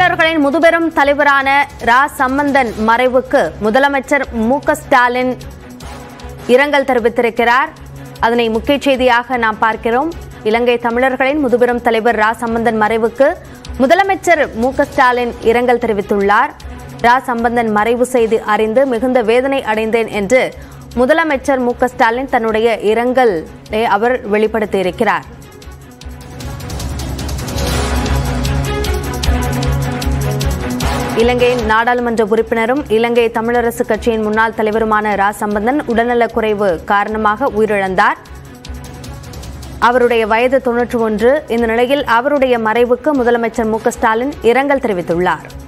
தமிழர்களின் முதுபெரும் தலைவரான ரா சம்பந்தன் மறைவுக்கு முதலமைச்சர் மு க ஸ்டாலின் இரங்கல் தெரிவித்திருக்கிறார் அதனை முக்கிய செய்தியாக நாம் பார்க்கிறோம் இலங்கை தமிழர்களின் முதுபெரும் தலைவர் ரா சம்பந்தன் மறைவுக்கு முதலமைச்சர் மு க ஸ்டாலின் இரங்கல் தெரிவித்துள்ளார் ரா சம்பந்தன் மறைவு செய்தி அறிந்து மிகுந்த வேதனை அடைந்தேன் என்று முதலமைச்சர் மு க ஸ்டாலின் தன்னுடைய இரங்கலை அவர் வெளிப்படுத்தியிருக்கிறார் இலங்கையின் நாடாளுமன்ற உறுப்பினரும் இலங்கை தமிழரசு கட்சியின் முன்னாள் தலைவருமான ரா சம்பந்தன் உடல்நலக் குறைவு காரணமாக உயிரிழந்தார் அவருடைய வயது தொன்னூற்று ஒன்று இந்த நிலையில் அவருடைய மறைவுக்கு முதலமைச்சர் மு க ஸ்டாலின் இரங்கல் தெரிவித்துள்ளார்